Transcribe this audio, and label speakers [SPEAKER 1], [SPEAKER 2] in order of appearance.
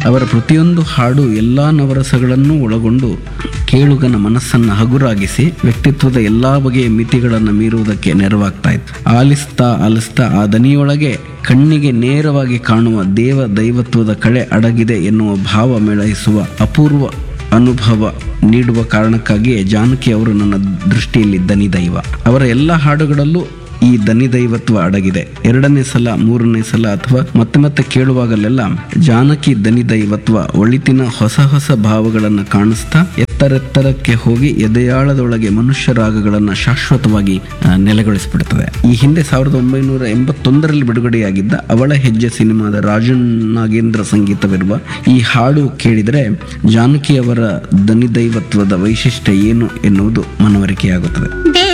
[SPEAKER 1] ಅವರ ಪ್ರತಿಯೊಂದು ಹಾಡು ಎಲ್ಲ ನವರಸಗಳನ್ನು ಒಳಗೊಂಡು ಕೇಳುಗನ ಮನಸ್ಸನ್ನು ಹಗುರಾಗಿಸಿ ವ್ಯಕ್ತಿತ್ವದ ಎಲ್ಲಾ ಬಗೆಯ ಮಿತಿಗಳನ್ನು ಮೀರುವುದಕ್ಕೆ ನೆರವಾಗ್ತಾ ಇತ್ತು ಆಲಿಸ್ತಾ ಆಲಿಸ್ತಾ ಆ ದನಿಯೊಳಗೆ ಕಣ್ಣಿಗೆ ನೇರವಾಗಿ ಕಾಣುವ ದೇವ ದೈವತ್ವದ ಕಳೆ ಅಡಗಿದೆ ಎನ್ನುವ ಭಾವ ಮೇಳೈಸುವ ಅಪೂರ್ವ ಅನುಭವ ನೀಡುವ ಕಾರಣಕ್ಕಾಗಿಯೇ ಜಾನಕಿ ಅವರು ನನ್ನ ದೃಷ್ಟಿಯಲ್ಲಿ ದನಿ ದೈವ ಅವರ ಎಲ್ಲ ಹಾಡುಗಳಲ್ಲೂ ಈ ದನಿ ದೈವತ್ವ ಅಡಗಿದೆ ಎರಡನೇ ಸಲ ಮೂರನೇ ಸಲ ಅಥವಾ ಮತ್ತೆ ಮತ್ತೆ ಕೇಳುವಾಗಲೆಲ್ಲ ಜಾನಕಿ ದನಿ ದೈವತ್ವ ಒಳಿತಿನ ಹೊಸ ಹೊಸ ಭಾವಗಳನ್ನು ಕಾಣಿಸ್ತಾ ಎತ್ತರೆತ್ತರಕ್ಕೆ ಹೋಗಿ ಎದೆಯಾಳದೊಳಗೆ ಮನುಷ್ಯ ರಾಗಗಳನ್ನು ಶಾಶ್ವತವಾಗಿ ಆ, ನೆಲೆಗೊಳಿಸಿಬಿಡ್ತದೆ ಈ ಹಿಂದೆ ಸಾವಿರದ ಒಂಬೈನೂರ ಎಂಬತ್ತೊಂದರಲ್ಲಿ ಬಿಡುಗಡೆಯಾಗಿದ್ದ ಅವಳ ಹೆಜ್ಜೆ ಸಿನಿಮಾದ ರಾಜನ್ ನಾಗೇಂದ್ರ ಸಂಗೀತವಿರುವ ಈ ಹಾಡು ಕೇಳಿದರೆ ಜಾನಕಿ ಅವರ ದನಿ ದೈವತ್ವದ ವೈಶಿಷ್ಟ್ಯ ಏನು ಎನ್ನುವುದು ಮನವರಿಕೆಯಾಗುತ್ತದೆ
[SPEAKER 2] ದೇ